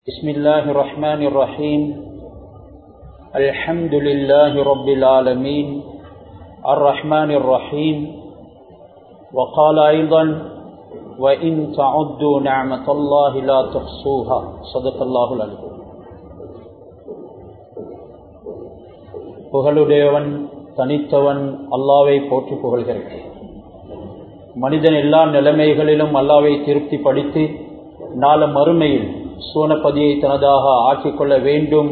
بسم الله الرحمن الرحيم الحمد لله رب العالمين الرحمن الرحيم وقال أيضا وإن تعدوا نعمة الله لا تحصوها صدق الله العليم புகழுடையவன் தனித்தவன் அல்லாவை போற்றி புகழ்கிறேன் மனிதன் எல்லா நிலைமைகளிலும் அல்லாவை திருப்தி படித்து நாள மறுமையில் சோனப்பதியை தனதாக ஆக்கிக் கொள்ள வேண்டும்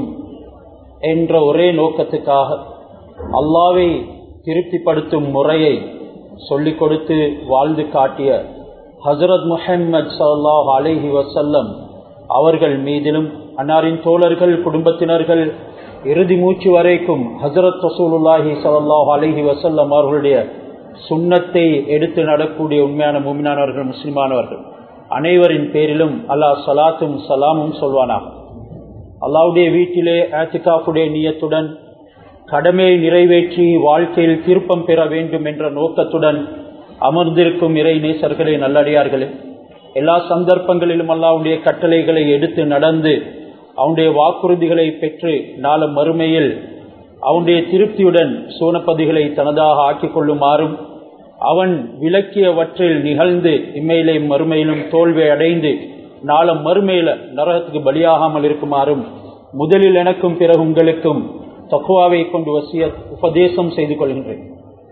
என்ற ஒரே நோக்கத்துக்காக அல்லாவை திருப்திப்படுத்தும் முறையை சொல்லிக் கொடுத்து வாழ்ந்து காட்டிய ஹசரத் முஹம்மது சல்லாஹ் அலிஹி வசல்லம் அவர்கள் மீதிலும் அன்னாரின் தோழர்கள் குடும்பத்தினர்கள் இறுதி மூச்சு வரைக்கும் ஹசரத் ரசூலுல்லாஹி சல்லாஹ் அலிஹி வசல்லம் அவர்களுடைய சுண்ணத்தை எடுத்து நடக்கூடிய உண்மையான மூமினானவர்கள் முஸ்லிமானவர்கள் அனைவரின் பேரிலும் அல்லாஹ் சலாத்தும் சலாமும் சொல்வானா அல்லாவுடைய வீட்டிலே ஆத்திகாஃபுடைய நீயத்துடன் கடமையை நிறைவேற்றி வாழ்க்கையில் திருப்பம் பெற வேண்டும் என்ற நோக்கத்துடன் அமர்ந்திருக்கும் இறை நேசர்களே நல்லடியார்களே எல்லா சந்தர்ப்பங்களிலும் அல்லாவுடைய கட்டளைகளை எடுத்து நடந்து அவனுடைய வாக்குறுதிகளை பெற்று நாளும் மறுமையில் அவனுடைய திருப்தியுடன் சூனப்பதிகளை தனதாக ஆக்கிக் கொள்ளுமாறும் அவன் விளக்கியவற்றில் நிகழ்ந்து இம்மையிலும் மறுமையிலும் தோல்வி அடைந்து நாளும் மறுமையில நரகத்துக்கு பலியாகாமல் இருக்குமாறும் முதலில் எனக்கும் பிறகு உங்களுக்கும் தக்குவாவை கொண்டு வசிய உபதேசம் செய்து கொள்கின்றேன்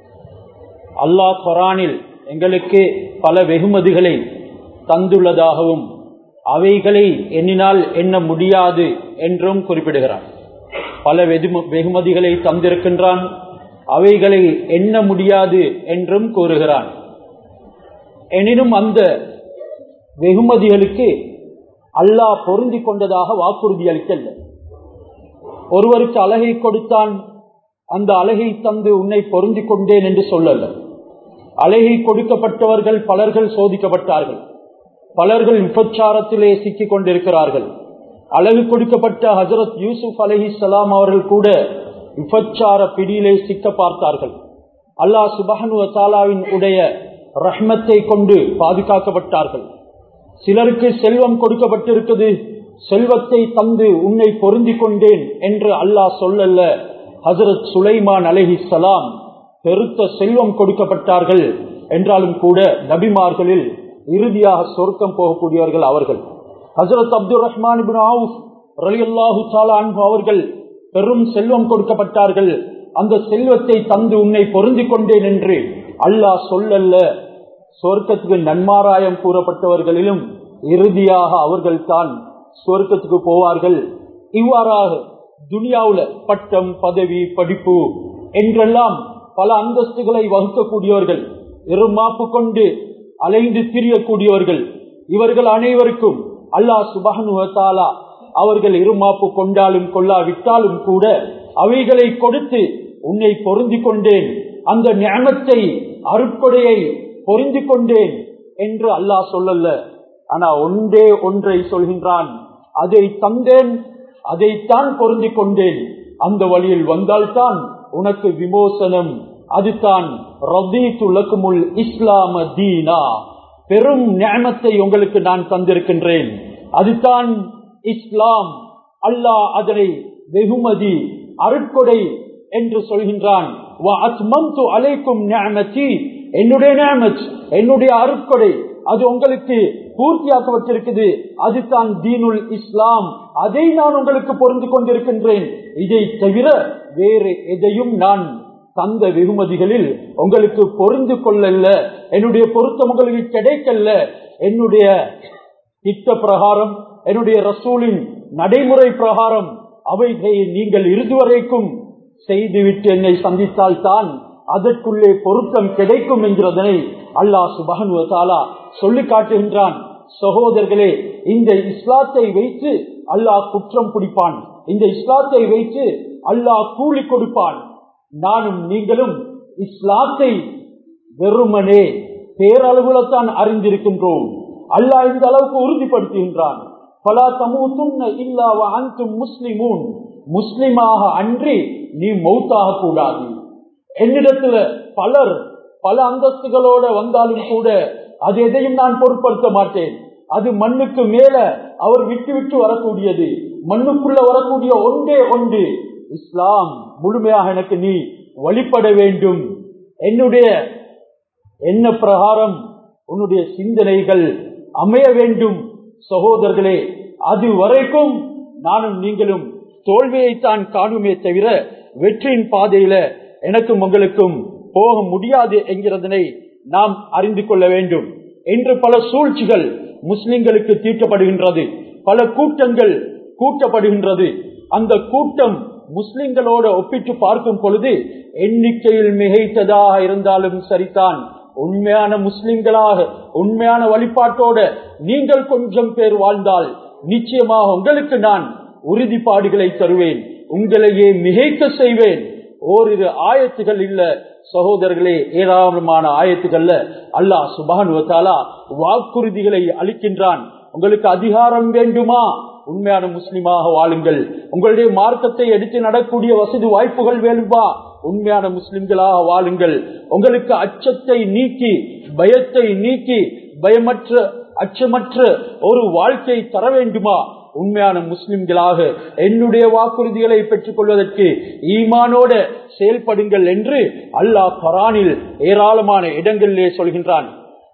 அல்லாஹ் குரானில் எங்களுக்கு பல வெகுமதிகளை தந்துள்ளதாகவும் அவைகளை எண்ணினால் எண்ண முடியாது என்றும் குறிப்பிடுகிறான் பல வெகுமதிகளை தந்திருக்கின்றான் அவைகளை எண்ண முடியாது என்றும் கூறுகிறான் எனினும் அந்த வெகுமதிகளுக்கு அல்லாஹ் பொருந்தி கொண்டதாக வாக்குறுதி அளிக்கல்ல ஒருவருக்கு அழகை கொடுத்தான் அந்த அழகை தந்து உன்னை பொருந்தி கொண்டேன் என்று சொல்லல அழகை கொடுக்கப்பட்டவர்கள் பலர்கள் சோதிக்கப்பட்டார்கள் பலர்கள் விபச்சாரத்திலே சிக்கிக் கொண்டிருக்கிறார்கள் அழகு கொடுக்கப்பட்ட ஹசரத் யூசுப் அலஹி சலாம் அவர்கள் கூட விபச்சார பிடியிலே சிக்க பார்த்தார்கள் அல்லாஹ் சுபஹனு தாலாவின் உடைய ரஹ்மத்தை கொண்டு பாதுகாக்கப்பட்டார்கள் சிலருக்கு செல்வம் கொடுக்கப்பட்டிருக்குது செல்வத்தை தந்து உன்னை பொருந்தி கொண்டேன் என்று அல்லாஹ் சொல்லல்ல ஹசரத் சுலைமான் அலஹி சலாம் பெருத்த செல்வம் கொடுக்கப்பட்டார்கள் என்றாலும் கூட நபிமார்களில் இறுதியாக சொர்க்கம் போகக்கூடியவர்கள் அவர்கள் ஹசரத் அப்துல் ரஹ்மான் ரலியல்லாஹு அன்பு அவர்கள் பெரும் செல்வம் கொடுக்கப்பட்டார்கள் அந்த செல்வத்தை தந்து உன்னை பொருந்தி கொண்டேன் என்று அல்லாஹ் சொல்லல்ல சொர்க்கத்துக்கு நன்மாராயம் கூறப்பட்டவர்களிலும் இறுதியாக அவர்கள் தான் சொர்க்கத்துக்கு போவார்கள் இவ்வாறாக துனியாவுல பட்டம் பதவி படிப்பு என்றெல்லாம் பல அந்தஸ்துகளை வகுக்கக்கூடியவர்கள் இருமாப்பு கொண்டு அலைந்து திரியக்கூடியவர்கள் இவர்கள் அனைவருக்கும் அல்லாஹ் சுபகனுவத்தாலா அவர்கள் இருமாப்பு கொண்டாலும் கொள்ளாவிட்டாலும் கூட அவைகளை கொடுத்து உன்னை பொருந்தி கொண்டேன் அந்த ஞானத்தை அருட்கொடையை பொருந்தி கொண்டேன் என்று அல்லாஹ் சொல்லல ஆனா ஒன்றே ஒன்றை சொல்கின்றான் அதை தந்தேன் அதைத்தான் பொருந்தி கொண்டேன் அந்த வழியில் வந்தால்தான் உனக்கு விமோசனம் அதுதான் ரதீத்துலக்குமுல் இஸ்லாம தீனா பெரும் ஞானத்தை உங்களுக்கு நான் தந்திருக்கின்றேன் அதுதான் இஸ்லாம் அல்லாஹ் அதனை வெகுமதி அருட்கொடை என்று சொல்கின்றான் அலைக்கும் என்னுடைய ஞாமத் என்னுடைய அருட்கொடை அது உங்களுக்கு பூர்த்தியாக்கப்பட்டிருக்குது அதுதான் தீனுல் இஸ்லாம் அதை நான் உங்களுக்கு பொருந்து கொண்டிருக்கின்றேன் இதை தவிர வேறு எதையும் நான் தந்த வெகுமதிகளில் உங்களுக்கு பொருந்து கொள்ளல என்னுடைய பொருத்தம் உங்களுக்கு கிடைக்கல என்னுடைய திட்ட பிரகாரம் என்னுடைய ரசூலின் நடைமுறை பிரகாரம் அவைகளை நீங்கள் இறுதி வரைக்கும் செய்துவிட்டு என்னை சந்தித்தால் தான் அதற்குள்ளே பொருத்தம் கிடைக்கும் என்கிறதனை அல்லாஹ் சுபகன் சொல்லி காட்டுகின்றான் சகோதரர்களே இந்த இஸ்லாத்தை வைத்து அல்லாஹ் குற்றம் பிடிப்பான் இந்த இஸ்லாத்தை வைத்து அல்லாஹ் கூலி கொடுப்பான் நானும் நீங்களும் இஸ்லாத்தை வெறுமனே பேரளவுலத்தான் அறிந்திருக்கின்றோம் அல்லாஹ் இந்த அளவுக்கு உறுதிப்படுத்துகின்றான் பல தமுத்துன்ன இல்லாவ அன்றும் முஸ்லிமூன் முஸ்லிமாக அன்றி நீ மௌத்தாக கூடாது என்னிடத்துல பலர் பல அந்தஸ்துகளோட வந்தாலும் கூட அது எதையும் நான் பொருட்படுத்த மாட்டேன் அது மண்ணுக்கு மேல அவர் விட்டு விட்டு வரக்கூடியது மண்ணுக்குள்ள வரக்கூடிய ஒன்றே ஒன்று இஸ்லாம் முழுமையாக எனக்கு நீ வழிபட வேண்டும் என்னுடைய என்ன பிரகாரம் உன்னுடைய சிந்தனைகள் அமைய வேண்டும் சகோதரர்களே அது வரைக்கும் நானும் நீங்களும் தோல்வியைத்தான் காணுமே தவிர வெற்றியின் பாதையில எனக்கும் உங்களுக்கும் போக முடியாது என்கிறதனை நாம் அறிந்து கொள்ள வேண்டும் என்று பல சூழ்ச்சிகள் முஸ்லிம்களுக்கு தீட்டப்படுகின்றது பல கூட்டங்கள் கூட்டப்படுகின்றது அந்த கூட்டம் முஸ்லிம்களோட ஒப்பிட்டு பார்க்கும் பொழுது எண்ணிக்கையில் மிகைத்ததாக இருந்தாலும் சரிதான் உண்மையான முஸ்லிம்களாக உண்மையான வழிபாட்டோட நீங்கள் கொஞ்சம் பேர் வாழ்ந்தால் நிச்சயமாக உங்களுக்கு நான் உறுதிப்பாடுகளை தருவேன் உங்களையே மிகைக்க செய்வேன் ஓரிரு ஆயத்துகள் இல்ல சகோதரர்களே ஏராளமான ஆயத்துகள்ல அல்லாஹ் சுபானுவத்தாலா வாக்குறுதிகளை அளிக்கின்றான் உங்களுக்கு அதிகாரம் வேண்டுமா உண்மையான முஸ்லிமாக வாழுங்கள் உங்களுடைய மார்க்கத்தை எடுத்து நடக்கூடிய வசதி வாய்ப்புகள் வேண்டுமா உண்மையான முஸ்லிம்களாக வாழுங்கள் உங்களுக்கு அச்சத்தை நீக்கி பயத்தை நீக்கி பயமற்ற அச்சமற்ற ஒரு வாழ்க்கை தர வேண்டுமா உண்மையான முஸ்லிம்களாக என்னுடைய வாக்குறுதிகளை பெற்றுக் கொள்வதற்கு ஈமானோட செயல்படுங்கள் என்று அல்லாஹ் பரானில் ஏராளமான இடங்களிலே சொல்கின்றான்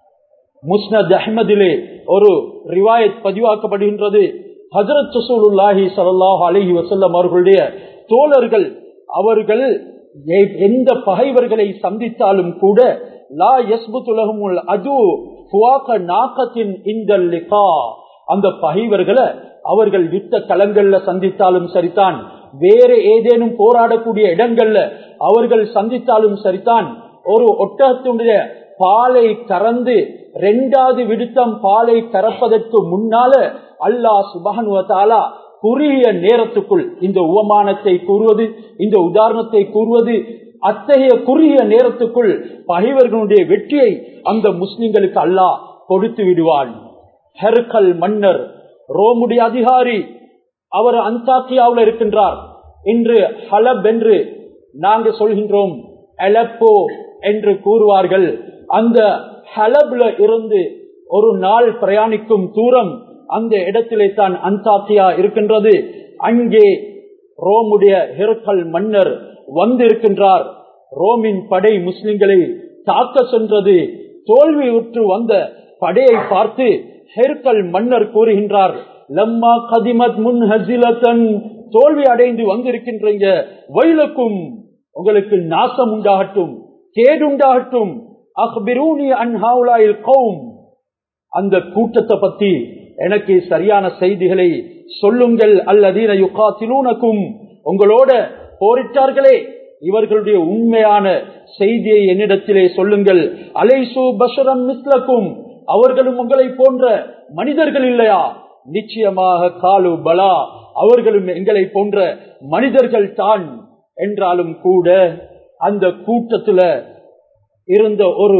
முஸ்னத் அஹ்மதிலே ஒரு ரிவாயத் பதிவாக்கப்படுகின்றது ஹசரத் சசூலுல்லாஹி சல்லாஹ் அலஹி வசல்லம் அவர்களுடைய தோழர்கள் அவர்கள் எந்த பகைவர்களை சந்தித்தாலும் கூட லா யஸ்புத்துலகமுல் அது நாக்கத்தின் இந்த லிகா அந்த பகைவர்களை அவர்கள் யுத்த களங்கள்ல சந்தித்தாலும் சரிதான் வேற ஏதேனும் போராடக்கூடிய இடங்கள்ல அவர்கள் சந்தித்தாலும் சரிதான் ஒரு ஒட்டகத்தினுடைய பாலை கறந்து ரெண்டாவது விடுத்தம் பாலை கறப்பதற்கு முன்னால அல்லாஹ் சுபானுவத்தாலா குறுகிய நேரத்துக்குள் இந்த உவமானத்தை கூறுவது இந்த உதாரணத்தை கூறுவது அத்தகைய குறுகிய நேரத்துக்குள் பகைவர்களுடைய வெற்றியை அந்த முஸ்லிம்களுக்கு அல்லாஹ் கொடுத்து விடுவான் ஹெர்கல் மன்னர் ரோமுடைய அதிகாரி அவர் அந்தாக்கியாவில் இருக்கின்றார் இன்று ஹலப் என்று நாங்க சொல்கின்றோம் அலப்போ என்று கூறுவார்கள் அந்த ஹலப்ல இருந்து ஒரு நாள் பிரயாணிக்கும் தூரம் அந்த இடத்திலே தான் அந்தாக்கியா இருக்கின்றது அங்கே ரோமுடைய ஹெர்கல் மன்னர் வந்திருக்கின்றார் ரோமின் படை முஸ்லிம்களை தாக்க சென்றது தோல்வி உற்று வந்த படையை பார்த்து ஹெர்கல் மன்னர் கூறுகின்றார் லம்மா கதிமத் முன் ஹசிலத்தன் தோல்வி அடைந்து வந்திருக்கின்றீங்க வயலுக்கும் உங்களுக்கு நாசம் உண்டாகட்டும் கேடுண்டாகட்டும் அக்பிரூனி அன்ஹாவுலாயில் கௌம் அந்த கூட்டத்தை பத்தி எனக்கு சரியான செய்திகளை சொல்லுங்கள் அல்லதீன யுகாத்திலூனக்கும் உங்களோட போரிட்டார்களே இவர்களுடைய உண்மையான செய்தியை என்னிடத்திலே சொல்லுங்கள் அலைசு பஷரம் மிஸ்லக்கும் அவர்களும் உங்களை போன்ற மனிதர்கள் இல்லையா நிச்சயமாக காலு பலா அவர்களும் எங்களை போன்ற மனிதர்கள் தான் என்றாலும் கூட அந்த கூட்டத்துல இருந்த ஒரு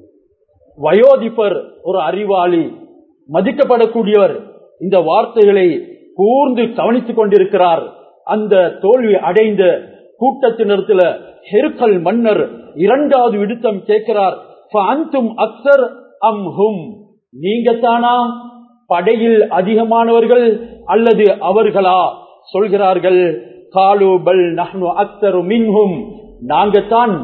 வயோதிபர் ஒரு அறிவாளி மதிக்கப்படக்கூடியவர் இந்த வார்த்தைகளை கூர்ந்து கவனித்துக் கொண்டிருக்கிறார் அந்த தோல்வி அடைந்த கூட்டத்தினத்துல ஹெருக்கல் மன்னர் இரண்டாவது விடுத்தம் கேட்கிறார் அக்சர் அம் ஹும் நீங்க தானா படையில் அதிகமானவர்கள் அல்லது அவர்களா சொல்கிறார்கள் காலு பல் நஹ்னு அக்சரு மின்ஹும் நாங்கத்தான்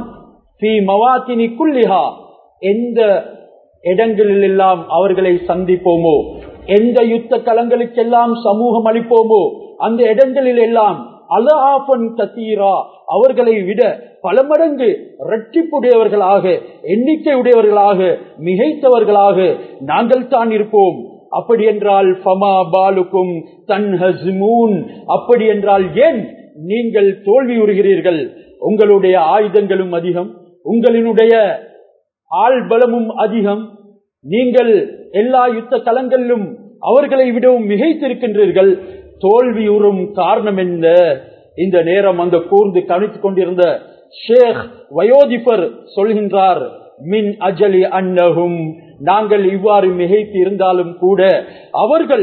குல்லிஹா எந்த இடங்களில் எல்லாம் அவர்களை சந்திப்போமோ எந்த யுத்த களங்களுக்கெல்லாம் சமூகம் அளிப்போமோ அந்த இடங்களில் எல்லாம் அலாபன் கத்தீரா அவர்களை விட பல மடங்கு இரட்டிப்புடையவர்களாக எண்ணிக்கை உடையவர்களாக மிகைத்தவர்களாக நாங்கள் தான் இருப்போம் அப்படி என்றால் ஃபமா பாலுக்கும் தன் ஹஸ்மூன் அப்படி என்றால் ஏன் நீங்கள் தோல்வியுறுகிறீர்கள் உங்களுடைய ஆயுதங்களும் அதிகம் உங்களினுடைய ஆள் பலமும் அதிகம் நீங்கள் எல்லா யுத்த களங்களிலும் அவர்களை விடவும் மிகைத்திருக்கின்றீர்கள் தோல்வியுறும் காரணம் என்ன இந்த நேரம் அந்த கூர்ந்து கவனித்துக் கொண்டிருந்த ஷேக் வயோதிபர் சொல்கின்றார் மின் அஜலி அன்னகும் நாங்கள் இவ்வாறு மிகைத்து இருந்தாலும் கூட அவர்கள்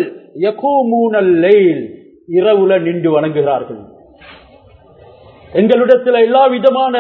இரவுல நின்று வணங்குகிறார்கள் எங்களிடத்தில் எல்லா விதமான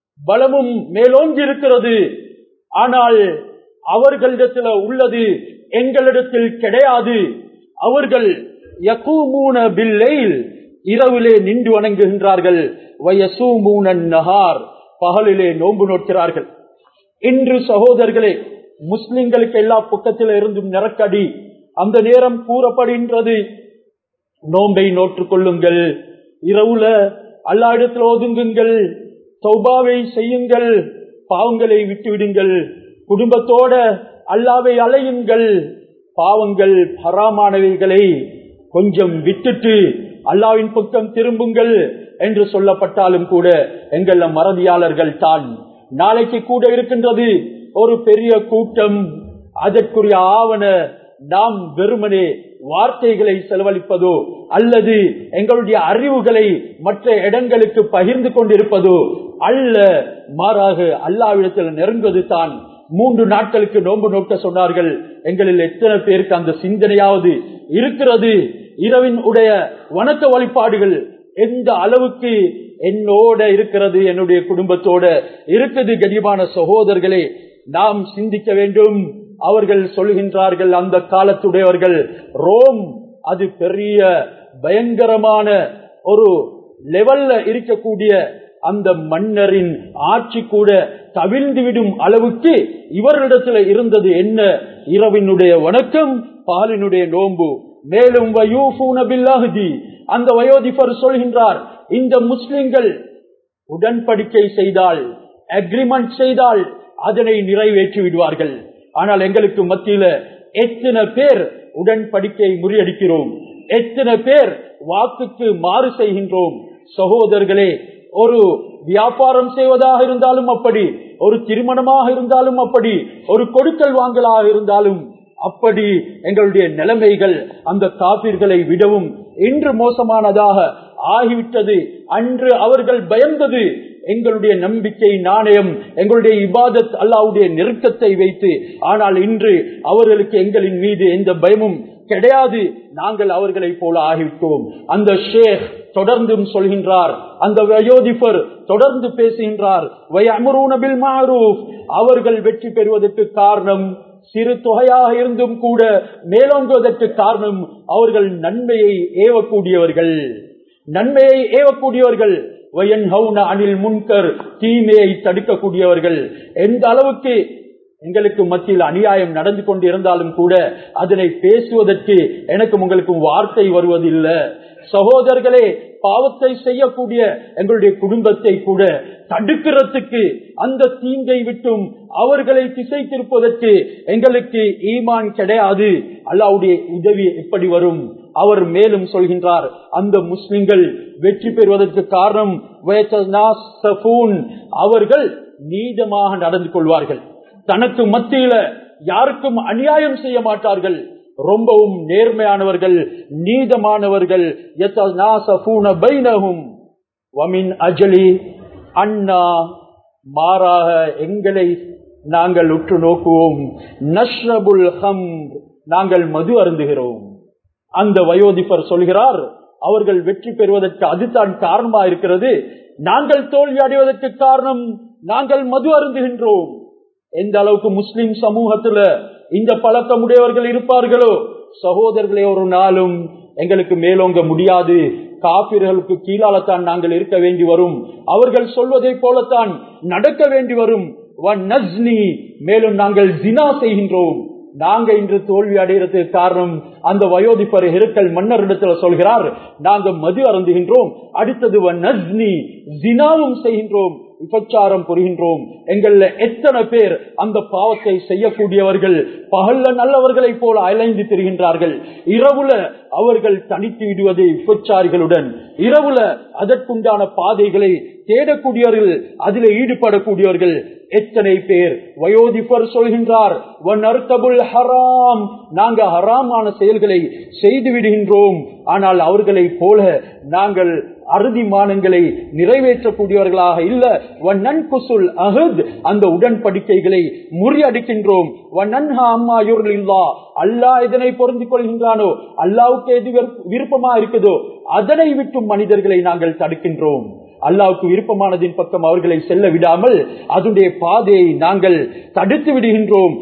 பலமும் மேலோங்கி இருக்கிறது ஆனால் அவர்களிடத்தில் உள்ளது எங்களிடத்தில் கிடையாது அவர்கள் யகூமூன பில்லைல் இரவிலே நின்று வணங்குகின்றார்கள் வயசூமூனன் நகார் பகலிலே நோன்பு நோக்கிறார்கள் இன்று சகோதரர்களே முஸ்லிம்களுக்கு எல்லா பக்கத்தில் இருந்தும் நெருக்கடி அந்த நேரம் கூறப்படுகின்றது நோன்பை நோற்றுக் கொள்ளுங்கள் இரவுல அல்லா இடத்தில் ஒதுங்குங்கள் சௌபாவை செய்யுங்கள் பாவங்களை விட்டுவிடுங்கள் குடும்பத்தோட அல்லாவை அலையுங்கள் பாவங்கள் பராமானவைகளை கொஞ்சம் விட்டுட்டு அல்லாவின் பக்கம் திரும்புங்கள் என்று சொல்லப்பட்டாலும் கூட எங்கள் மறதியாளர்கள் தான் நாளைக்கு கூட இருக்கின்றது ஒரு பெரிய கூட்டம் அதற்குரிய ஆவண நாம் வெறுமனே வார்த்தைகளை செலவழிப்பதோ அல்லது எங்களுடைய அறிவுகளை மற்ற இடங்களுக்கு பகிர்ந்து கொண்டிருப்பதோ அல்ல மாறாக அல்லாவிடத்தில் நெருங்குவது தான் மூன்று நாட்களுக்கு நோன்பு நோக்க சொன்னார்கள் எங்களில் எத்தனை பேருக்கு அந்த சிந்தனையாவது இருக்கிறது இரவின் உடைய வணக்க வழிபாடுகள் எந்த அளவுக்கு என்னோட இருக்கிறது என்னுடைய குடும்பத்தோட இருக்குது கனிமான சகோதரர்களே நாம் சிந்திக்க வேண்டும் அவர்கள் சொல்கின்றார்கள் அந்த காலத்துடையவர்கள் ரோம் அது பெரிய பயங்கரமான ஒரு லெவல்ல இருக்கக்கூடிய அந்த மன்னரின் ஆட்சி கூட தவிழ்ந்துவிடும் அளவுக்கு இவர்களிடத்துல இருந்தது என்ன இரவினுடைய வணக்கம் பாலினுடைய நோன்பு மேலும் அந்த வயோதிபர் சொல்கின்றார் இந்த முஸ்லிம்கள் உடன்படிக்கை செய்தால் அக்ரிமெண்ட் செய்தால் அதனை நிறைவேற்றி விடுவார்கள் ஆனால் எங்களுக்கு மத்தியில எத்தனை பேர் உடன்படிக்கை முறியடிக்கிறோம் எத்தனை பேர் வாக்குக்கு மாறு செய்கின்றோம் சகோதரர்களே ஒரு வியாபாரம் செய்வதாக இருந்தாலும் அப்படி ஒரு திருமணமாக இருந்தாலும் அப்படி ஒரு கொடுக்கல் வாங்கலாக இருந்தாலும் அப்படி எங்களுடைய நிலைமைகள் அந்த காப்பீர்களை விடவும் இன்று மோசமானதாக ஆகிவிட்டது அன்று அவர்கள் பயந்தது எங்களுடைய நம்பிக்கை நாணயம் எங்களுடைய இபாதத் அல்லாவுடைய நெருக்கத்தை வைத்து ஆனால் இன்று அவர்களுக்கு எங்களின் மீது எந்த பயமும் கிடையாது நாங்கள் அவர்களை போல ஆகிவிட்டோம் அந்த ஷேக் தொடர்ந்தும் சொல்கின்றார் அந்த வயோதிபர் தொடர்ந்து பேசுகின்றார் அவர்கள் வெற்றி பெறுவதற்கு காரணம் சிறு தொகையாக இருந்தும் கூட மேலோங்குவதற்கு காரணம் அவர்கள் நன்மையை ஏவக்கூடியவர்கள் நன்மையை ஏவக்கூடியவர்கள் வயன் ஹவுன அனில் முன்கர் தீமையை தடுக்கக்கூடியவர்கள் எந்த அளவுக்கு எங்களுக்கு மத்தியில் அநியாயம் நடந்து கொண்டு இருந்தாலும் கூட அதனை பேசுவதற்கு எனக்கும் உங்களுக்கும் வார்த்தை வருவதில்லை சகோதரர்களே பாவத்தை செய்யக்கூடிய எங்களுடைய குடும்பத்தை கூட தடுக்கிறதுக்கு அந்த தீங்கை விட்டும் அவர்களை திசை திருப்பதற்கு எங்களுக்கு ஈமான் கிடையாது அல்லாவுடைய உதவி எப்படி வரும் அவர் மேலும் சொல்கின்றார் அந்த முஸ்லிம்கள் வெற்றி பெறுவதற்கு காரணம் அவர்கள் நீதமாக நடந்து கொள்வார்கள் தனக்கு மத்தியில யாருக்கும் அநியாயம் செய்ய மாட்டார்கள் ரொம்பவும் நேர்மையானவர்கள் நீதமானவர்கள் அஜலி அண்ணா மாறாக எங்களை நாங்கள் உற்று நோக்குவோம் நஷ்ரபுல் ஹம் நாங்கள் மது அருந்துகிறோம் அந்த வயோதிபர் சொல்கிறார் அவர்கள் வெற்றி பெறுவதற்கு அதுதான் காரணமா இருக்கிறது நாங்கள் தோல்வி அடைவதற்கு காரணம் நாங்கள் மது அருந்துகின்றோம் எந்த அளவுக்கு முஸ்லிம் சமூகத்துல இந்த பழக்கமுடையவர்கள் இருப்பார்களோ சகோதரர்களே ஒரு நாளும் எங்களுக்கு மேலோங்க முடியாது காப்பீர்களுக்கு கீழாலத்தான் நாங்கள் இருக்க வேண்டி வரும் அவர்கள் சொல்வதை போலத்தான் நடக்க வேண்டி வரும் மேலும் நாங்கள் ஜினா செய்கின்றோம் நாங்க இன்று தோல்வி அடைகிறதுக்கு காரணம் அந்த வயோதிப்பர் ஹெருக்கல் மன்னரிடத்துல சொல்கிறார் நாங்க மது அருந்துகின்றோம் அடுத்தது நஸ்னி ஜினாவும் செய்கின்றோம் விபச்சாரம் புரிகின்றோம் எங்கள்ல எத்தனை பேர் அந்த பாவத்தை செய்யக்கூடியவர்கள் பகல்ல நல்லவர்களை போல அலைந்து திரிகின்றார்கள் இரவுல அவர்கள் தனித்து விடுவது விபச்சாரிகளுடன் இரவுல அதற்குண்டான பாதைகளை தேடக்கூடியவர்கள் அதில் ஈடுபடக்கூடியவர்கள் எத்தனை பேர் வயோதிபர் சொல்கின்றார் ஹராம் நாங்க ஹராமான செயல்களை செய்து விடுகின்றோம் ஆனால் அவர்களை போல நாங்கள் அறுதிமானங்களை நிறைவேற்றக்கூடியவர்களாக இல்ல வண்ணன் குசுல் அகத் அந்த உடன்படிக்கைகளை முறியடிக்கின்றோம் அல்லா இதனை பொருந்திக் கொள்கின்றானோ அல்லாவுக்கு எது விருப்பமா இருக்குதோ அதனை விட்டும் மனிதர்களை நாங்கள் தடுக்கின்றோம் அல்லாவுக்கு விருப்பமானதின் பக்கம் அவர்களை செல்ல விடாமல் அதனுடைய பாதையை நாங்கள் தடுத்து விடுகின்றோம்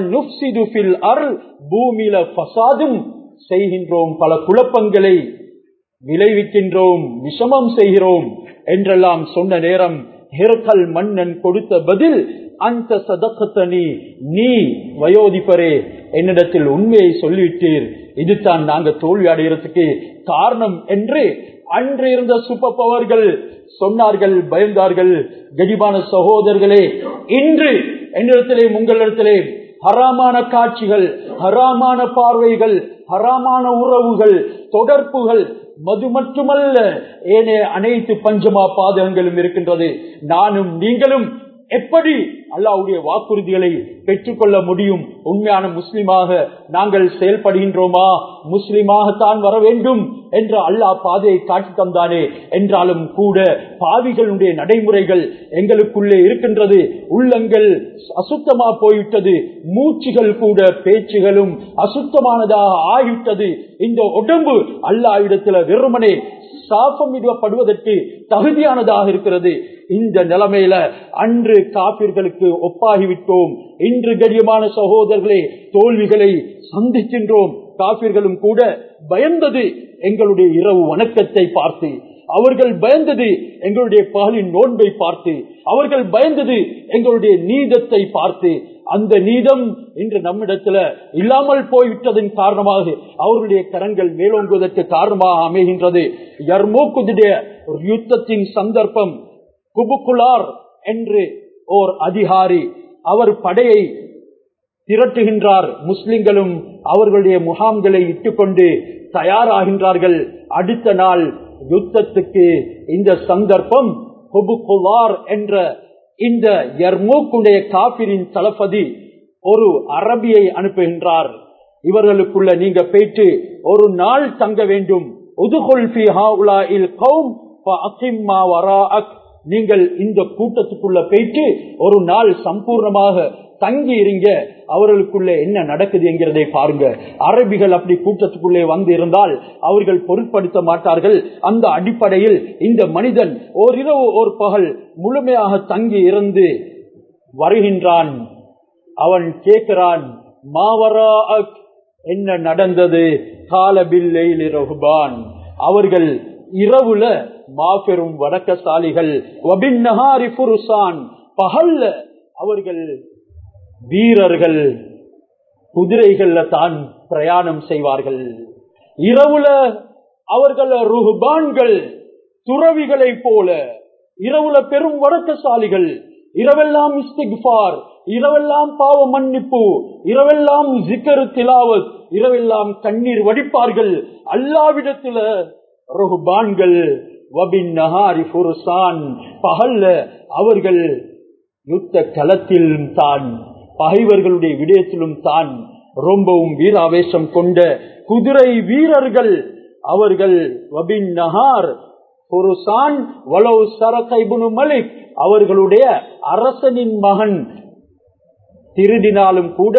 பூமியில பசாதும் செய்கின்றோம் பல குழப்பங்களை விளைவிக்கின்றோம் விஷமம் செய்கிறோம் என்றெல்லாம் சொன்ன நேரம் ஹெர்கல் மன்னன் கொடுத்த பதில் அந்த சதக்கத்தனி நீ வயோதிப்பரே என்னிடத்தில் உண்மையை சொல்லிவிட்டீர் இதுதான் நாங்க தோல்வி அடைகிறதுக்கு காரணம் என்று அன்று இருந்த சூப்பர் பவர்கள் சொன்னார்கள் பயந்தார்கள் கடிபான சகோதரர்களே இன்று என்னிடத்திலே உங்களிடத்திலே ஹராமான காட்சிகள் ஹராமான பார்வைகள் ஹராமான உறவுகள் தொடர்புகள் மது மட்டுமல்ல ஏனைய அனைத்து பஞ்சமா பாதகங்களும் இருக்கின்றது நானும் நீங்களும் எப்படி அல்லாவுடைய வாக்குறுதிகளை பெற்றுக்கொள்ள முடியும் உண்மையான முஸ்லிமாக நாங்கள் செயல்படுகின்றோமா முஸ்லிமாகத்தான் வர வேண்டும் என்ற அல்லாஹ் பாதையை காட்டி தந்தானே என்றாலும் கூட பாவிகளுடைய நடைமுறைகள் எங்களுக்குள்ளே இருக்கின்றது உள்ளங்கள் அசுத்தமா போய்விட்டது மூச்சுகள் கூட பேச்சுகளும் அசுத்தமானதாக ஆகிவிட்டது இந்த உடம்பு அல்லாவிடத்துல வெறுமனே சாபமிடப்படுவதற்கு தகுதியானதாக இருக்கிறது இந்த நிலைமையில அன்று காப்பீர்களுக்கு ஒப்பாகிவிட்டோம் இன்று கடியமான சகோதரர்களே தோல்விகளை சந்திக்கின்றோம் காப்பீர்களும் கூட பயந்தது எங்களுடைய இரவு வணக்கத்தை பார்த்து அவர்கள் பயந்தது எங்களுடைய பகலின் நோன்பை பார்த்து அவர்கள் பயந்தது எங்களுடைய நீதத்தை பார்த்து அந்த நீதம் இன்று நம்மிடத்துல இல்லாமல் போய்விட்டதன் காரணமாக அவர்களுடைய கரங்கள் மேலோங்குவதற்கு காரணமாக அமைகின்றது யர்மோக்குடைய யுத்தத்தின் சந்தர்ப்பம் குபுக்குலார் என்று ஓர் அதிகாரி அவர் படையை திரட்டுகின்றார் முஸ்லிம்களும் அவர்களுடைய முகாம்களை இட்டுக்கொண்டு தயாராகின்றார்கள் அடுத்த நாள் யுத்தத்துக்கு இந்த சந்தர்ப்பம் குபுக்குலார் என்ற இந்த யர்மூக்குடைய காபிரின் தளபதி ஒரு அரபியை அனுப்புகின்றார் இவர்களுக்குள்ள நீங்க போயிட்டு ஒரு நாள் தங்க வேண்டும் நீங்கள் இந்த கூட்டத்துக்குள்ள போயிட்டு ஒரு நாள் சம்பூர்ணமாக தங்கி இருங்க அவர்களுக்குள்ளே என்ன நடக்குது என்கிறதை பாருங்க அரபிகள் அப்படி கூட்டத்துக்குள்ளே வந்து இருந்தால் அவர்கள் பொருட்படுத்த மாட்டார்கள் அந்த அடிப்படையில் இந்த மனிதன் ஓரிரவு ஒரு பகல் முழுமையாக தங்கி இருந்து வருகின்றான் அவன் கேட்கிறான் மாவரா என்ன நடந்தது காலபில்லையில் ரகுபான் அவர்கள் இரவுல மாபெரும் வடக்கசாலிகள் பகல்ல அவர்கள் வீரர்கள் குதிரைகள்ல தான் பிரயாணம் செய்வார்கள் இரவுல அவர்கள் ருஹ்பான்கள் துறவிகளை போல இரவுல பெரும் வடக்கசாலிகள் இரவெல்லாம் இஸ்திக்பார் இரவெல்லாம் பாவ மன்னிப்பு இரவெல்லாம் ஜிக்கரு திலாவத் இரவெல்லாம் கண்ணீர் வடிப்பார்கள் அல்லாவிடத்துல ருஹ்பான்கள் வபின் நஹாரி ஃபுர்சான் பகல்ல அவர்கள் யுத்த களத்திலும் தான் பகைவர்களுடைய விடயத்திலும் தான் ரொம்பவும் வீராவேசம் கொண்ட குதிரை வீரர்கள் அவர்கள் வபின் நஹார் புருசான் வலவு சரகைபுனு மலிக் அவர்களுடைய அரசனின் மகன் திருடினாலும் கூட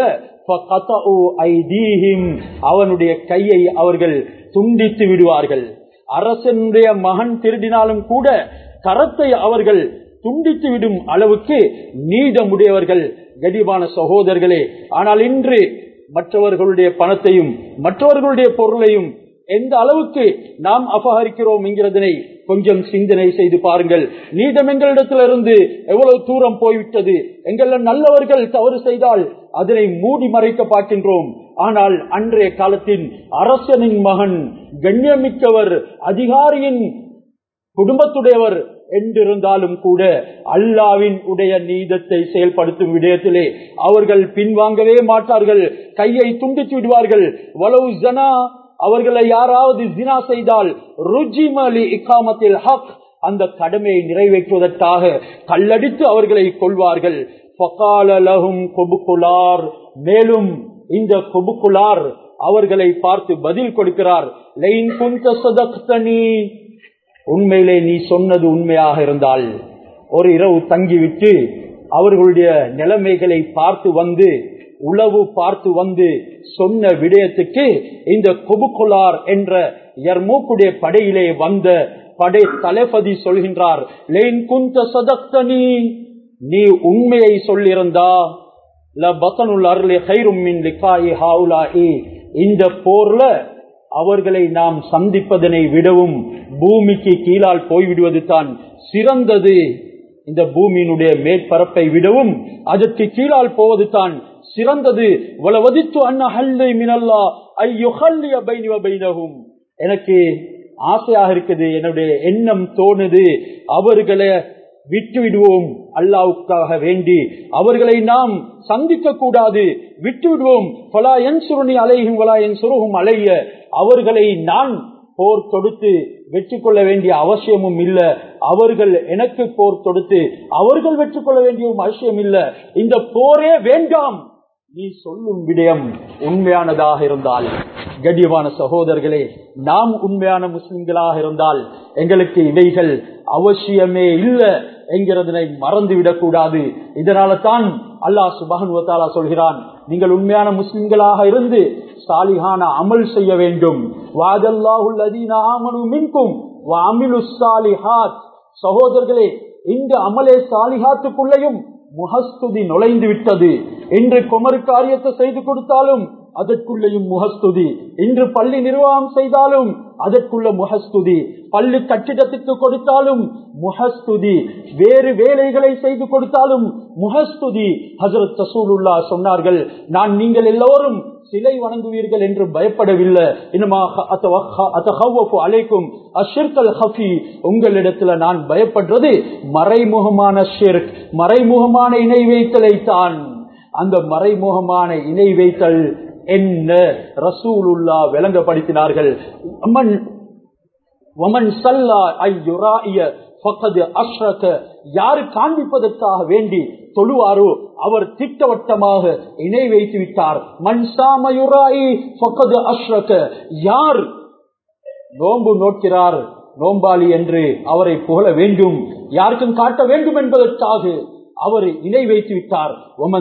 அவனுடைய கையை அவர்கள் துண்டித்து விடுவார்கள் அரசனுடைய மகன் திருடினாலும் கூட கரத்தை அவர்கள் துண்டித்து விடும் அளவுக்கு நீதமுடையவர்கள் கடிவான சகோதரர்களே ஆனால் இன்று மற்றவர்களுடைய பணத்தையும் மற்றவர்களுடைய பொருளையும் எந்த அளவுக்கு நாம் அபகரிக்கிறோம் என்கிறதனை கொஞ்சம் சிந்தனை செய்து பாருங்கள் நீதம் எங்களிடத்திலிருந்து எவ்வளவு தூரம் போய்விட்டது எங்கள நல்லவர்கள் தவறு செய்தால் அதனை மூடி மறைக்க பார்க்கின்றோம் ஆனால் அன்றைய காலத்தின் அரசனின் மகன் கண்ணியமிக்கவர் அதிகாரியின் குடும்பத்துடையவர் என்றிருந்தாலும் கூட அல்லாவின் உடைய நீதத்தை செயல்படுத்தும் விடயத்திலே அவர்கள் பின்வாங்கவே மாட்டார்கள் கையை துண்டித்து விடுவார்கள் வலவு ஜனா அவர்களை யாராவது ஜினா செய்தால் ருஜிமலி இக்காமத்தில் ஹக் அந்த கடமையை நிறைவேற்றுவதற்காக கல்லடித்து அவர்களை கொள்வார்கள் மேலும் இந்த கொபுக்குலார் அவர்களை பார்த்து பதில் கொடுக்கிறார் லைன் குந்த சதக்தனி உண்மையிலே நீ சொன்னது உண்மையாக இருந்தால் ஒரு இரவு தங்கிவிட்டு அவர்களுடைய நிலைமைகளை பார்த்து வந்து உளவு பார்த்து வந்து சொன்ன விடயத்துக்கு இந்த கொபுக்குலார் என்ற யர்மூக்குடைய படையிலே வந்த படை தளபதி சொல்கின்றார் லேன் குந்த சதக்தனி நீ உண்மையை சொல்லியிருந்தா லபத்தனுல் அருளே கைரும் மின் லிகாயி ஹாவுலாயி இந்த போர்ல அவர்களை நாம் சந்திப்பதனை விடவும் பூமிக்கு கீழால் போய்விடுவது தான் சிறந்தது இந்த பூமியினுடைய மேற்பரப்பை விடவும் அதற்கு கீழால் போவது தான் சிறந்தது வலவதித்து அண்ணா ஹல்லை மினல்லா ஐயோ ஹல்லிய பைனிவ பைனகும் எனக்கு ஆசையாக இருக்குது என்னுடைய எண்ணம் தோணுது அவர்களை விட்டு விடுவோம் அல்லாவுக்காக வேண்டி அவர்களை நாம் சந்திக்க கூடாது விட்டு விடுவோம் பலா என் சுருணி அலையும் வலா என் சுருகும் அலைய அவர்களை நான் போர் தொடுத்து வெற்றி கொள்ள வேண்டிய அவசியமும் இல்ல அவர்கள் எனக்கு போர் தொடுத்து அவர்கள் வெற்றி கொள்ள வேண்டியவும் அவசியம் இல்ல இந்த போரே வேண்டாம் நீ சொல்லும் விடயம் உண்மையானதாக இருந்தால் கண்ணியமான சகோதரர்களே நாம் உண்மையான முஸ்லிம்களாக இருந்தால் எங்களுக்கு இவைகள் அவசியமே இல்ல என்கிறதனை மறந்துவிடக் கூடாது இதனால தான் அல்லாஹ் சுபகனுவத்தாலா சொல்கிறான் நீங்கள் உண்மையான முஸ்லிம்களாக இருந்து சாலிகான அமல் செய்ய வேண்டும் மின்கும் சகோதரர்களே இந்த அமலே சாலிஹாத்துக்குள்ளேயும் முகஸ்துதி நுழைந்து விட்டது இன்று குமரு காரியத்தை செய்து கொடுத்தாலும் அதற்குள்ளேயும் முகஸ்துதி இன்று பள்ளி நிர்வாகம் செய்தாலும் அதற்குள்ள முகஸ்துதி பள்ளி கட்டிடத்துக்கு கொடுத்தாலும் முகஸ்துதி வேறு வேலைகளை செய்து கொடுத்தாலும் முகஸ்துதி ஹசரத் தசூலுல்லா சொன்னார்கள் நான் நீங்கள் எல்லோரும் சிலை வணங்குவீர்கள் என்று பயப்படவில்லை அலைக்கும் அஷிர்கல் ஹஃபி உங்களிடத்துல நான் பயப்படுறது மறைமுகமான ஷிர்க் மறைமுகமான இணை வைத்தலை தான் அந்த மறைமுகமான இணை வைத்தல் என்ன ரசூலுல்லா விளங்கப்படுத்தினார்கள் யாரு காண்பிப்பதற்காக வேண்டி தொழுவாரோ அவர் திட்டவட்டமாக இணை வைத்து விட்டார் மன்சாமயுராயி அஸ்ரக யார் நோன்பு நோக்கிறார் நோம்பாளி என்று அவரை புகழ வேண்டும் யாருக்கும் காட்ட வேண்டும் என்பதற்காக அவர் இணை வைத்து விட்டார்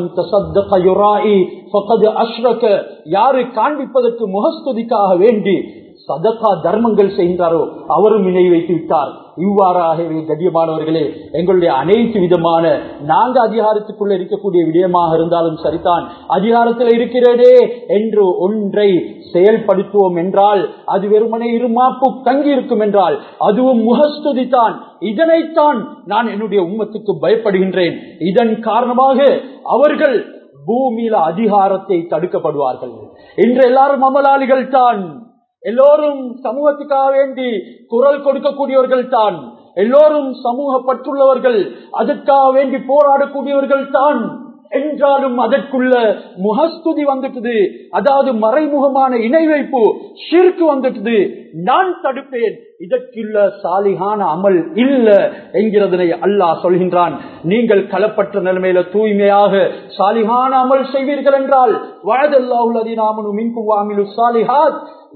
யாரு காண்பிப்பதற்கு முகஸ்துதிக்காக வேண்டி சதகா தர்மங்கள் செய்கின்றாரோ அவரும் இணை வைத்து விட்டார் இவ்வாறாகவே கண்ணியமானவர்களே எங்களுடைய அனைத்து விதமான நாங்க அதிகாரத்துக்குள்ள இருக்கக்கூடிய விடயமாக இருந்தாலும் சரிதான் அதிகாரத்தில் இருக்கிறதே என்று ஒன்றை செயல்படுத்துவோம் என்றால் அது வெறுமனே இருமாப்பு தங்கி இருக்கும் என்றால் அதுவும் முகஸ்துதி தான் இதனைத்தான் நான் என்னுடைய உம்மத்துக்கு பயப்படுகின்றேன் இதன் காரணமாக அவர்கள் பூமியில அதிகாரத்தை தடுக்கப்படுவார்கள் இன்று எல்லாரும் அமலாளிகள் தான் எல்லோரும் சமூகத்துக்காக வேண்டி குரல் கொடுக்கக்கூடியவர்கள் தான் எல்லோரும் சமூக பற்றுள்ளவர்கள் அதற்காக வேண்டி போராடக்கூடியவர்கள் தான் என்றாலும் அதற்குள்ள முகஸ்துதி வந்துட்டது அதாவது மறைமுகமான இணை வைப்பு ஷிர்க்கு வந்துட்டது நான் தடுப்பேன் இதற்குள்ள சாலிகான அமல் இல்ல என்கிறதனை அல்லாஹ் சொல்கின்றான் நீங்கள் களப்பற்ற நிலைமையில தூய்மையாக சாலிகான அமல் செய்வீர்கள் என்றால் வயதல்லாஹுலதினாமனு மின்கும் வாமிலு சாலிஹாத்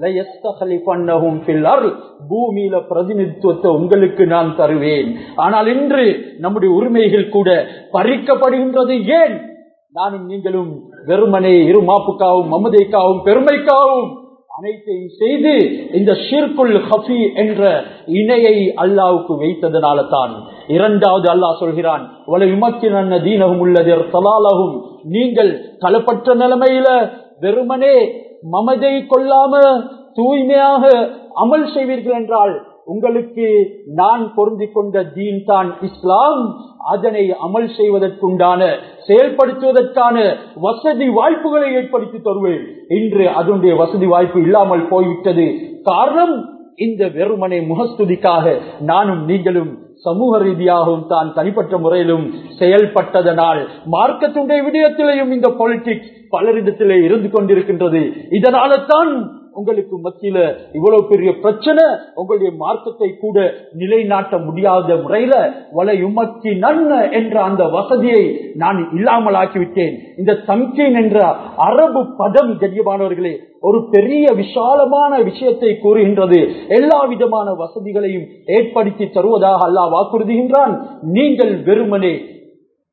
பூமியில பிரதிநிதித்துவத்தை உங்களுக்கு நான் தருவேன் ஆனால் இன்று நம்முடைய உரிமைகள் கூட பறிக்கப்படுகின்றது ஏன் நானும் நீங்களும் வெறுமனே இருமாப்புக்காகவும் மமதைக்காகவும் பெருமைக்காகவும் அனைத்தையும் செய்து இந்த ஷிர்குல் ஹஃபி என்ற இணையை அல்லாவுக்கு வைத்ததனால தான் இரண்டாவது அல்லாஹ் சொல்கிறான் விமக்கின தீனகும் உள்ளது தலாலகும் நீங்கள் களப்பற்ற நிலைமையில வெறுமனே மமதை கொள்ளாம தூய்மையாக அமல் செய்வீர்கள் என்றால் உங்களுக்கு நான் பொருந்தி கொண்ட தீன் தான் இஸ்லாம் அதனை அமல் செய்வதற்குண்டான செயல்படுத்துவதற்கான வசதி வாய்ப்புகளை ஏற்படுத்தி தருவேன் இன்று அதனுடைய வசதி வாய்ப்பு இல்லாமல் போய்விட்டது காரணம் இந்த வெறுமனை முகஸ்துதிக்காக நானும் நீங்களும் சமூக ரீதியாகவும் தான் தனிப்பட்ட முறையிலும் செயல்பட்டதனால் மார்க்கத்துடைய விடயத்திலேயும் இந்த பாலிடிக்ஸ் பலரிடத்திலே இருந்து கொண்டிருக்கின்றது இதனால தான் உங்களுக்கு மத்தியில இவ்வளவு பெரிய பிரச்சனை உங்களுடைய மார்க்கத்தை கூட நிலைநாட்ட முடியாத முறையில வலையுமத்தி நன்ன என்ற அந்த வசதியை நான் இல்லாமல் ஆக்கிவிட்டேன் இந்த தம்கீன் என்ற அரபு பதம் கண்ணியமானவர்களே ஒரு பெரிய விசாலமான விஷயத்தை கூறுகின்றது எல்லா விதமான வசதிகளையும் ஏற்படுத்தி தருவதாக அல்லாஹ் வாக்குறுதிகின்றான் நீங்கள் வெறுமனே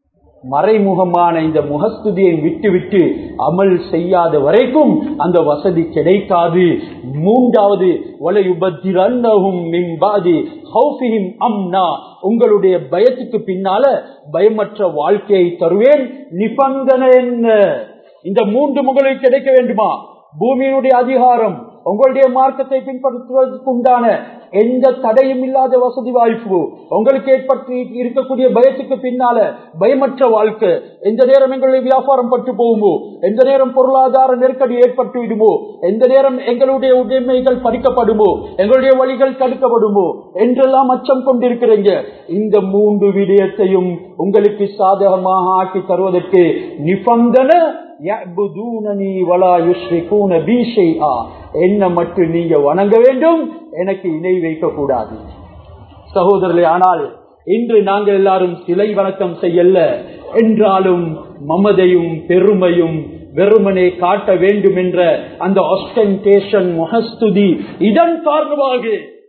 மறைமுகமான இந்த முகஸ்துதியை விட்டுவிட்டு அமல் செய்யாத வரைக்கும் அந்த வசதி கிடைக்காது மூன்றாவது வலையுபத்திரன்னஹும் மின் பாதி ஹௌஃபிஹிம் அம்னா உங்களுடைய பயத்துக்கு பின்னால பயமற்ற வாழ்க்கையை தருவேன் நிபந்தனை என்ன இந்த மூன்று முகலுக்கு கிடைக்க வேண்டுமா பூமியினுடைய அதிகாரம் உங்களுடைய மார்க்கத்தை பின்பற்றுவதற்கு உண்டான எந்த தடையும் இல்லாத வசதி வாய்ப்பு உங்களுக்கு ஏற்பட்டு இருக்கக்கூடிய பயத்துக்கு பின்னால பயமற்ற வாழ்க்கை எந்த நேரம் எங்களுடைய வியாபாரம் பட்டு போகுமோ எந்த நேரம் பொருளாதார நெருக்கடி ஏற்பட்டு விடுமோ எந்த நேரம் எங்களுடைய உடைமைகள் பறிக்கப்படுமோ எங்களுடைய வழிகள் தடுக்கப்படுமோ என்றெல்லாம் அச்சம் கொண்டிருக்கிறீங்க இந்த மூன்று விடயத்தையும் உங்களுக்கு சாதகமாக ஆக்கி தருவதற்கு நிபந்தனை என்ன மட்டும் நீங்க வணங்க வேண்டும் எனக்கு இணை வைக்க கூடாது சகோதரர்களே ஆனால் இன்று நாங்கள் எல்லாரும் சிலை வணக்கம் செய்யல என்றாலும் மமதையும் பெருமையும் வெறுமனே காட்ட வேண்டும் என்ற அந்த ஆஸ்டன்டேஷன் முகஸ்துதி இதன் காரணமாக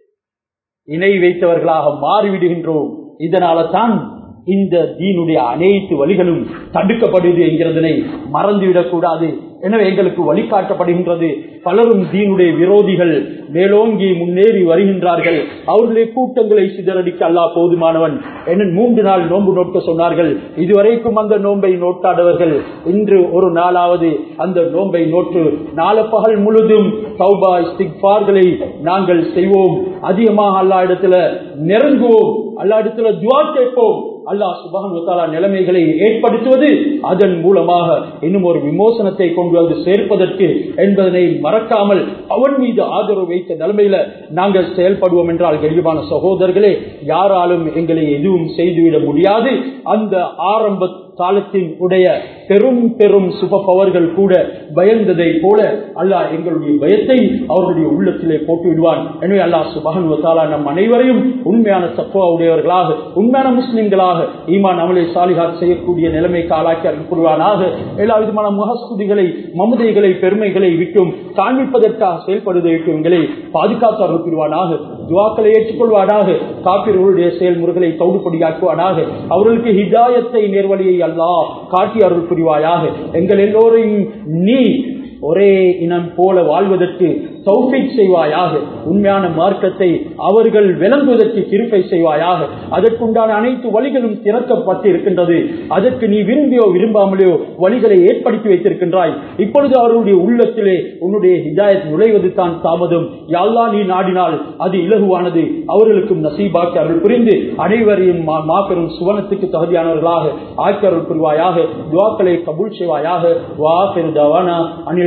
இணை வைத்தவர்களாக மாறிவிடுகின்றோம் இதனால தான் இந்த தீனுடைய அனைத்து வழிகளும் தடுக்கப்படுது என்கிறதனை மறந்துவிடக் கூடாது எனவே எங்களுக்கு வழிகாட்டப்படுகின்றது பலரும் தீனுடைய விரோதிகள் மேலோங்கி முன்னேறி வருகின்றார்கள் அவர்களுடைய கூட்டங்களை சிதறடிக்க அல்லா போதுமானவன் என்ன மூன்று நாள் நோன்பு நோக்க சொன்னார்கள் இதுவரைக்கும் அந்த நோன்பை நோட்டாதவர்கள் இன்று ஒரு நாளாவது அந்த நோன்பை நோட்டு நாள பகல் முழுதும் சௌபா இஸ்திக்பார்களை நாங்கள் செய்வோம் அதிகமாக அல்லா இடத்துல நெருங்குவோம் அல்லா இடத்துல துவா கேட்போம் அல்லாஹ் சுபகன் நிலைமைகளை ஏற்படுத்துவது அதன் மூலமாக இன்னும் ஒரு விமோசனத்தை கொண்டு வந்து சேர்ப்பதற்கு என்பதனை மறக்காமல் அவன் மீது ஆதரவு வைத்த நிலைமையில நாங்கள் செயல்படுவோம் என்றால் கரிபான சகோதரர்களே யாராலும் எங்களை எதுவும் செய்துவிட முடியாது அந்த ஆரம்ப காலத்தின் உடைய பெரும் பெரும் சுப பவர்கள் கூட பயந்ததை போல அல்லாஹ் எங்களுடைய பயத்தை அவர்களுடைய உள்ளத்திலே போட்டு விடுவான் எனவே அல்லாஹ் சுபகன் வத்தாலா நம் அனைவரையும் உண்மையான தத்துவ உடையவர்களாக உண்மையான முஸ்லிம்களாக ஈமான் அமலை சாலிகாத் செய்யக்கூடிய நிலைமைக்கு ஆளாக்கி அனுப்புவானாக எல்லா விதமான முகஸ்துதிகளை மமதைகளை பெருமைகளை விட்டும் காண்பிப்பதற்காக செயல்படுவதை விட்டு எங்களை பாதுகாத்து அனுப்பிடுவானாக துவாக்களை ஏற்றுக்கொள்வானாக காப்பீர்களுடைய செயல்முறைகளை தௌடுபடியாக்குவானாக அவர்களுக்கு ஹிதாயத்தை நேர்வழியை அல்லாஹ் காட்டி அருள் புரிவாயாக எங்கள் எல்லோரையும் நீ ஒரே இனம் போல வாழ்வதற்கு தௌஃபிக் செய்வாயாக உண்மையான மார்க்கத்தை அவர்கள் விளங்குவதற்கு திருப்பை செய்வாயாக அதற்குண்டான அனைத்து வழிகளும் திறக்கப்பட்டு இருக்கின்றது அதற்கு நீ விரும்பியோ விரும்பாமலையோ வழிகளை ஏற்படுத்தி வைத்திருக்கின்றாய் இப்பொழுது அவர்களுடைய உள்ளத்திலே உன்னுடைய ஹிதாயத் நுழைவது தான் தாமதம் யாழ்லா நீ நாடினால் அது இலகுவானது அவர்களுக்கும் நசீபாக்கி அருள் புரிந்து அனைவரையும் மாபெரும் சுவனத்துக்கு தகுதியானவர்களாக ஆக்கி அருள் புரிவாயாக துவாக்களை கபூல் செய்வாயாக வா பெரு தவானா அனில்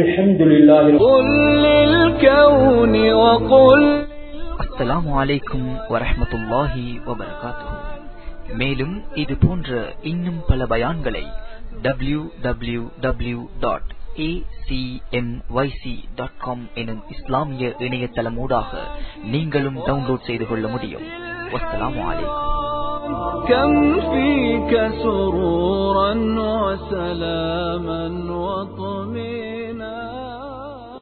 அஸ்ஸலாமு அலைக்கும் வரஹமத்துல்லாஹி வபரகாத்து மேலும் இது போன்ற இன்னும் பல பயான்களை W W W dot acmyc.com எனும் இஸ்லாமிய இணையதளமூடாக நீங்களும் டவுன்லோட் செய்து கொள்ள முடியும் வஸ்ஸலாமு அலைக்கும் كم فيك سرورا وسلاما وطمئنا